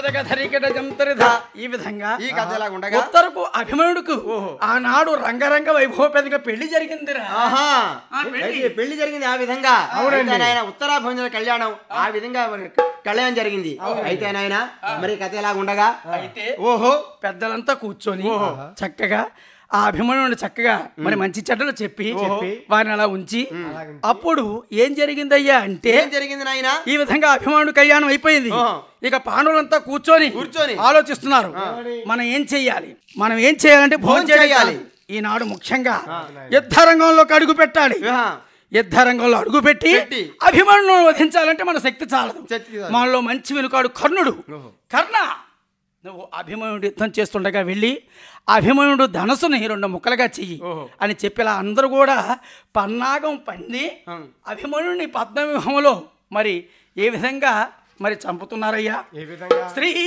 పదక ధరికట జంతరిధ ఈ విధంగా ఈ కథ ఎలా ఉండగా ఉత్తరకు అభిమనుడుకు ఆనాడు రంగరంగ వైభవపేదగా పెళ్లి జరిగిందిరా ఆహా ఆ, పెళ్లి. అయితే పెళ్లి జరిగింది ఆ విధంగా అయితే నాయన ఉత్తరాభంజన కళ్యాణం ఆ విధంగా మరి కళ్యాణం జరిగింది అయితే నాయన మరి కథ ఎలా ఉండగా అయితే ఓహో పెద్దలంతా కూర్చొని చక్కగా ఆ అభిమన్యుని చక్కగా మరి మంచి చెడ్డలు చెప్పి వారిని అలా ఉంచి అప్పుడు ఏం జరిగిందయ్యా అంటే ఏం జరిగింది నాయన ఈ విధంగా అభిమానుడు కళ్యాణం అయిపోయింది ఓహో. ఇక పాండవులంతా కూర్చొని కూర్చొని. ఆలోచిస్తున్నారు మనం ఏం చెయ్యాలి మనం ఏం చేయాలంటే భోజనం భోజనం చేయాలి చేయాలి. ఈనాడు ముఖ్యంగా యుద్ధ రంగంలోకి అడుగు పెట్టాలి ఆహా. యుద్ధ రంగంలో అడుగు పెట్టి పెట్టి. అభిమన్యును వధించాలంటే మన శక్తి చాలదు శక్తి చాలదు. మనలో మంచి వెనుకాడు కర్ణుడు ఓహో. కర్ణ నువ్వు అభిమన్యుడు యుద్ధం చేస్తుండగా వెళ్ళి అభిమన్యుడు ధనస్సుని రెండు ముక్కలుగా చెయ్యి ఓహో. అని చెప్పి ఇలా అందరూ కూడా పన్నాగం పండి ఆ. అభిమన్యుని పద్మవ్యూహంలో మరి ఏ విధంగా మరి చంపుతున్నారయ్యా ఏ విధంగా స్త్రీ